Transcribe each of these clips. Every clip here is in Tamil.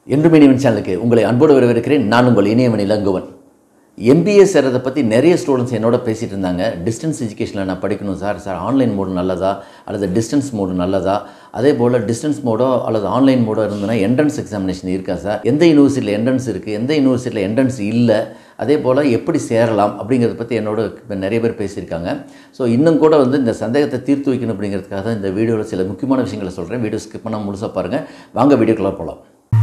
என்றும் இனிவன் சேனலுக்கு உங்களை அன்போடு வரவேற்கிறேன் நான் உங்கள் இனியவன் இளங்குவன் எம்பிஏ சேர்றதை பற்றி நிறைய ஸ்டூடெண்ட்ஸ் என்னோட பேசிகிட்டு இருந்தாங்க டிஸ்டன்ஸ் எஜுகேஷனில் நான் படிக்கணும் சார் சார் ஆன்லைன் மோடு நல்லதா அல்லது டிஸ்டன்ஸ் மோடு நல்லதா அதே போல் டிஸ்டன்ஸ் மோடோ அல்லது ஆன்லைன் மோடோ இருந்ததுன்னா என்ட்ரன்ஸ் எக்ஸாமினேஷன் இருக்கா சார் எந்த யூனிவர்சிட்டியில் என்ட்ரன்ஸ் இருக்குது எந்த யூனிவர்சிட்டியில் என்ட்ரன்ஸ் இல்லை அதே போல் எப்படி சேரலாம் அப்படிங்கிறத பற்றி என்னோட இப்ப நிறைய பேர் பேசியிருக்காங்க ஸோ இன்னும் கூட வந்து இந்த சந்தேகத்தை தீர்த்து வைக்கணும் அப்படிங்கிறதுக்காக தான் இந்த வீடியோவில் சில முக்கியமான விஷயங்களை சொல்கிறேன் வீடியோ ஸ்கிப் பண்ணால் முழுசாக பாருங்கள் வாங்க வீடியோக்குள்ளே போகலாம்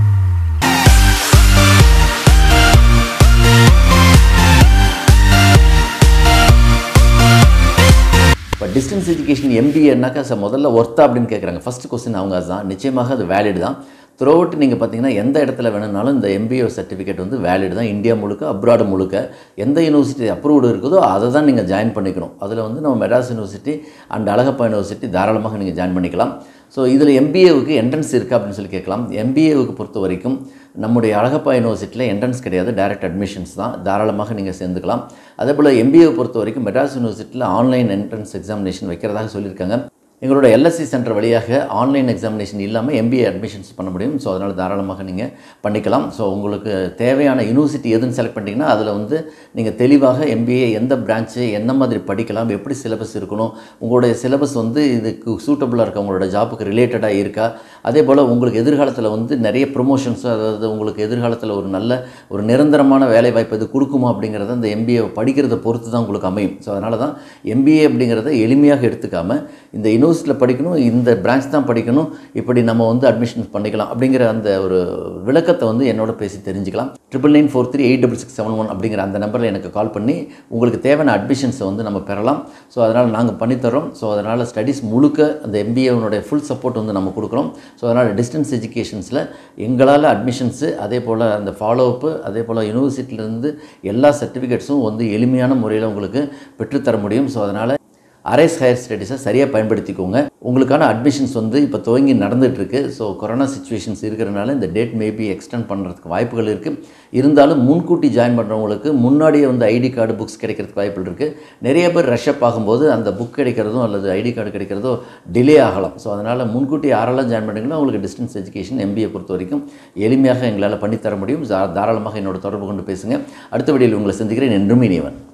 இப்போ டிஸ்டன்ஸ் எஜுகேஷன் எம்பிஏனாக்கா சார் முதல்ல ஒர்த்தா அப்படின்னு கேட்குறாங்க ஃபஸ்ட் கொஸ்டின் அவங்க அதுதான் நிச்சயமாக அது வேலிட் தான் த்ரூ அவுட் நீங்கள் பார்த்தீங்கன்னா எந்த இடத்துல வேணும்னாலும் இந்த எம்பிஏ சர்டிஃபிகேட் வந்து வேலிட் தான் இந்தியா முழுக்க அப்ராடு முழுக்க எந்த யூனிவர்சிட்டி அப்ரூவ்டு இருக்குதோ அதை தான் நீங்கள் ஜாயின் பண்ணிக்கணும் அதில் வந்து நம்ம Madras university and Alagappa university தாராளமாக நீங்கள் ஜாயின் பண்ணிக்கலாம் ஸோ இதில் எம்பிஏவுக்கு என்ட்ரன்ஸ் இருக்கா அப்படின்னு சொல்லி கேட்கலாம் எம்பிஏவுக்கு பொறுத்த வரைக்கும் நம்முடைய அழகப்பா யூனிவர்சிட்டியில் என்ட்ரன்ஸ் கிடையாது டைரக்ட் அட்மிஷன்ஸ் தான் தாராளமாக நீங்கள் சேர்ந்துக்கலாம் அதே போல் எம்பிஏவை பொறுத்த வரைக்கும் மெட்ராஸ் யூனிவர்சிட்டியில் ஆன்லைன் என்ட்ரன்ஸ் எக்ஸாமினேஷன் வைக்கிறதாக சொல்லியிருக்காங்க எங்களோட எல்எஸ்சி சென்டர் வழியாக ஆன்லைன் எக்ஸாமினேஷன் இல்லாமல் எம்பிஏ அட்மிஷன்ஸ் பண்ண முடியும் ஸோ அதனால் தாராளமாக நீங்கள் பண்ணிக்கலாம் ஸோ உங்களுக்கு தேவையான யூனிவர்சிட்டி எதுன்னு செலக்ட் பண்ணிட்டீங்கன்னா அதில் வந்து நீங்கள் தெளிவாக எம்பிஏ எந்த பிரான்ச்சு என்ன மாதிரி படிக்கலாம் எப்படி சிலபஸ் இருக்கணும் உங்களுடைய சிலபஸ் வந்து இதுக்கு சூட்டபுளாக இருக்கா உங்களோட ஜாப்புக்கு ரிலேட்டடாக இருக்கா அதே போல் உங்களுக்கு எதிர்காலத்தில் வந்து நிறைய ப்ரொமோஷன்ஸ் அதாவது உங்களுக்கு எதிர்காலத்தில் ஒரு நல்ல ஒரு நிரந்தரமான வேலை வாய்ப்பு இது கொடுக்குமா அப்படிங்கிறத அந்த எம்பிஏ படிக்கிறத பொறுத்து தான் உங்களுக்கு அமையும் ஸோ அதனால தான் எம்பிஏ அப்படிங்கிறத எளிமையாக எடுத்துக்காமல் இந்த யூனிவர்சிட்டியில் படிக்கணும் இந்த பிரான்ச் தான் படிக்கணும் இப்படி நம்ம வந்து அட்மிஷன் பண்ணிக்கலாம் அப்படிங்கிற அந்த ஒரு விளக்கத்தை வந்து என்னோட பேசி தெரிஞ்சுக்கலாம் triple nine four three eight double six seven one அப்படிங்கிற அந்த நம்பரில் எனக்கு கால் பண்ணி உங்களுக்கு தேவையான அட்மிஷன்ஸை வந்து நம்ம பெறலாம் ஸோ அதனால் நாங்கள் பண்ணித்தரோம் ஸோ அதனால் ஸ்டடீஸ் முழுக்க அந்த எம்பிஏனுடைய ஃபுல் சப்போர்ட் வந்து நம்ம கொடுக்குறோம் ஸோ அதனால் டிஸ்டன்ஸ் எஜுகேஷன்ஸில் எங்களால் அட்மிஷன்ஸு அதே போல் அந்த ஃபாலோஅப்பு அதே போல் யூனிவர்சிட்டியிலேருந்து எல்லா சர்டிஃபிகேட்ஸும் வந்து எளிமையான முறையில் உங்களுக்கு பெற்றுத்தர முடியும் ஸோ அதனால் அரேஸ் ஹையர் ஸ்டடீஸை சரியாக பயன்படுத்திக்கோங்க உங்களுக்கான அட்மிஷன்ஸ் வந்து இப்போ துவங்கி நடந்துகிட்ருக்கு ஸோ கொரோனா சுச்சுவேஷன்ஸ் இருக்கிறனால இந்த டேட் மேபி எக்ஸ்டெண்ட் பண்ணுறதுக்கு வாய்ப்புகள் இருக்குது இருந்தாலும் முன்கூட்டி ஜாயின் பண்ணுறவங்களுக்கு முன்னாடியே வந்து ஐடி கார்டு புக்ஸ் கிடைக்கிறதுக்கு வாய்ப்புகள் இருக்குது நிறைய பேர் ரஷ்அப் ஆகும்போது அந்த புக் கிடைக்கிறதும் அல்லது ஐடி கார்டு கிடைக்கிறதோ டிலே ஆகலாம் ஸோ அதனால் முன்கூட்டி யாரெல்லாம் ஜாயின் பண்ணுறீங்களோ உங்களுக்கு டிஸ்டன்ஸ் எஜுகேஷன் எம்பிஏ பொறுத்த வரைக்கும் எளிமையாக எங்களால் பண்ணித்தர முடியும் தாராளமாக என்னோட தொடர்பு கொண்டு பேசுங்க அடுத்த வீடியோவில் உங்களை சந்திக்கிறேன் என்றும் இனிவன்